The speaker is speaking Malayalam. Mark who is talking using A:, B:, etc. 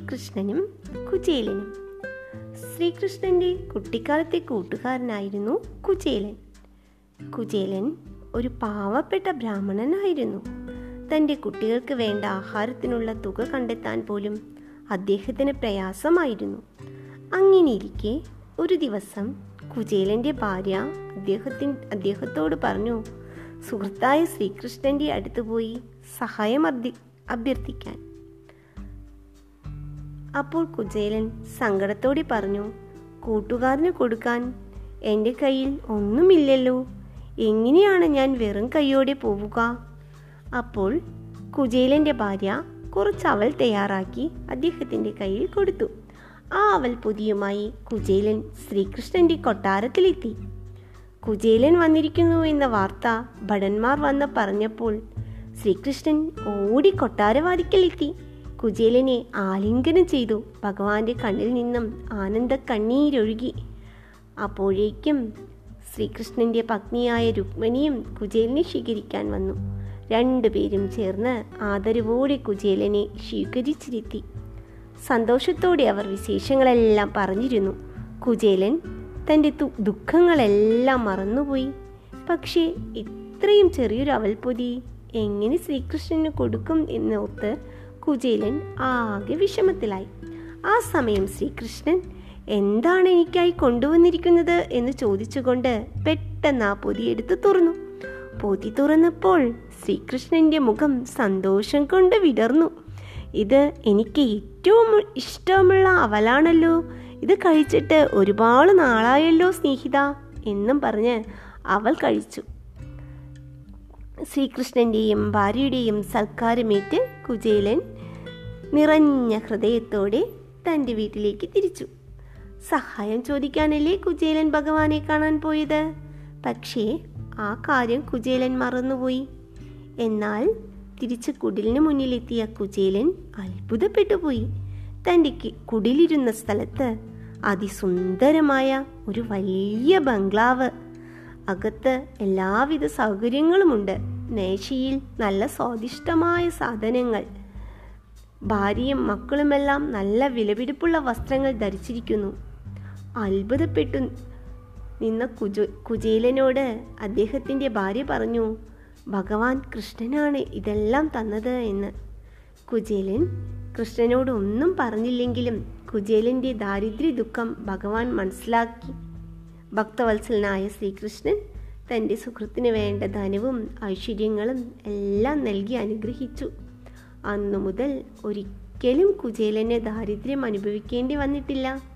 A: ശ്രീകൃഷ്ണനും കുചേലനും ശ്രീകൃഷ്ണന്റെ കുട്ടിക്കാലത്തെ കൂട്ടുകാരനായിരുന്നു കുചേലൻ കുചേലൻ ഒരു പാവപ്പെട്ട ബ്രാഹ്മണനായിരുന്നു തൻ്റെ കുട്ടികൾക്ക് വേണ്ട ആഹാരത്തിനുള്ള തുക കണ്ടെത്താൻ പോലും അദ്ദേഹത്തിന് പ്രയാസമായിരുന്നു അങ്ങനെയിരിക്കെ ഒരു ദിവസം കുചേലന്റെ ഭാര്യ അദ്ദേഹത്തിൻ അദ്ദേഹത്തോട് പറഞ്ഞു സുഹൃത്തായ ശ്രീകൃഷ്ണന്റെ അടുത്ത് പോയി സഹായം അഭ്യർത്ഥിക്കാൻ അപ്പോൾ കുചേലൻ സങ്കടത്തോടെ പറഞ്ഞു കൂട്ടുകാരന് കൊടുക്കാൻ എൻ്റെ കയ്യിൽ ഒന്നുമില്ലല്ലോ എങ്ങനെയാണ് ഞാൻ വെറും കൈയോടെ പോവുക അപ്പോൾ കുചേലൻ്റെ ഭാര്യ കുറച്ച് അവൽ തയ്യാറാക്കി അദ്ദേഹത്തിൻ്റെ കയ്യിൽ കൊടുത്തു ആ അവൽ പൊതിയുമായി കുചേലൻ ശ്രീകൃഷ്ണന്റെ കൊട്ടാരത്തിലെത്തി കുചേലൻ വന്നിരിക്കുന്നു എന്ന വാർത്ത ഭടന്മാർ വന്ന് പറഞ്ഞപ്പോൾ ശ്രീകൃഷ്ണൻ ഓടി കൊട്ടാരവാതിക്കലെത്തി കുചേലനെ ആലിംഗനം ചെയ്തു ഭഗവാന്റെ കണ്ണിൽ നിന്നും ആനന്ദ കണ്ണീരൊഴുകി അപ്പോഴേക്കും ശ്രീകൃഷ്ണന്റെ പത്നിയായ രുക്മിണിയും കുചേലനെ സ്വീകരിക്കാൻ വന്നു രണ്ടുപേരും ചേർന്ന് ആദരവോടെ കുചേലനെ സ്വീകരിച്ചിരുത്തി സന്തോഷത്തോടെ അവർ വിശേഷങ്ങളെല്ലാം പറഞ്ഞിരുന്നു കുചേലൻ തൻ്റെ ദുഃഖങ്ങളെല്ലാം മറന്നുപോയി പക്ഷേ ഇത്രയും ചെറിയൊരു അവൽപ്പൊതി എങ്ങനെ ശ്രീകൃഷ്ണന് കൊടുക്കും എന്നോർത്ത് കുചേലൻ ആകെ വിഷമത്തിലായി ആ സമയം ശ്രീകൃഷ്ണൻ എന്താണ് എനിക്കായി കൊണ്ടുവന്നിരിക്കുന്നത് എന്ന് ചോദിച്ചുകൊണ്ട് പെട്ടെന്ന് ആ പൊതിയെടുത്ത് തുറന്നു പൊതി തുറന്നപ്പോൾ ശ്രീകൃഷ്ണന്റെ മുഖം സന്തോഷം കൊണ്ട് വിടർന്നു ഇത് എനിക്ക് ഏറ്റവും ഇഷ്ടമുള്ള അവലാണല്ലോ ഇത് കഴിച്ചിട്ട് ഒരുപാട് നാളായല്ലോ സ്നേഹിത എന്നും പറഞ്ഞ് അവൾ കഴിച്ചു ശ്രീകൃഷ്ണന്റെയും ഭാര്യയുടെയും സൽക്കാരമേറ്റ് കുചേലൻ നിറഞ്ഞ ഹൃദയത്തോടെ തൻ്റെ വീട്ടിലേക്ക് തിരിച്ചു സഹായം ചോദിക്കാനല്ലേ കുചേലൻ ഭഗവാനെ കാണാൻ പോയത് പക്ഷേ ആ കാര്യം കുചേലൻ മറന്നുപോയി എന്നാൽ തിരിച്ച് കുടിലിന് മുന്നിലെത്തിയ കുചേലൻ അത്ഭുതപ്പെട്ടുപോയി തൻ്റെ കുടിലിരുന്ന സ്ഥലത്ത് അതിസുന്ദരമായ ഒരു വലിയ ബംഗ്ലാവ് അകത്ത് എല്ലാവിധ സൗകര്യങ്ങളുമുണ്ട് മേശയിൽ നല്ല സ്വാദിഷ്ടമായ സാധനങ്ങൾ ഭാര്യയും മക്കളുമെല്ലാം നല്ല വിലപിടിപ്പുള്ള വസ്ത്രങ്ങൾ ധരിച്ചിരിക്കുന്നു അത്ഭുതപ്പെട്ടു നിന്ന കുജ കുചേലനോട് അദ്ദേഹത്തിൻ്റെ ഭാര്യ പറഞ്ഞു ഭഗവാൻ കൃഷ്ണനാണ് ഇതെല്ലാം തന്നത് എന്ന് കുചേലൻ കൃഷ്ണനോട് ഒന്നും പറഞ്ഞില്ലെങ്കിലും കുചേലൻ്റെ ദാരിദ്ര്യ ദുഃഖം ഭഗവാൻ മനസ്സിലാക്കി ഭക്തവത്സലനായ ശ്രീകൃഷ്ണൻ തൻ്റെ സുഹൃത്തിന് വേണ്ട ധനവും ഐശ്വര്യങ്ങളും എല്ലാം നൽകി അനുഗ്രഹിച്ചു അന്നു മുതൽ ഒരിക്കലും കുചേലന് ദാരിദ്ര്യം അനുഭവിക്കേണ്ടി വന്നിട്ടില്ല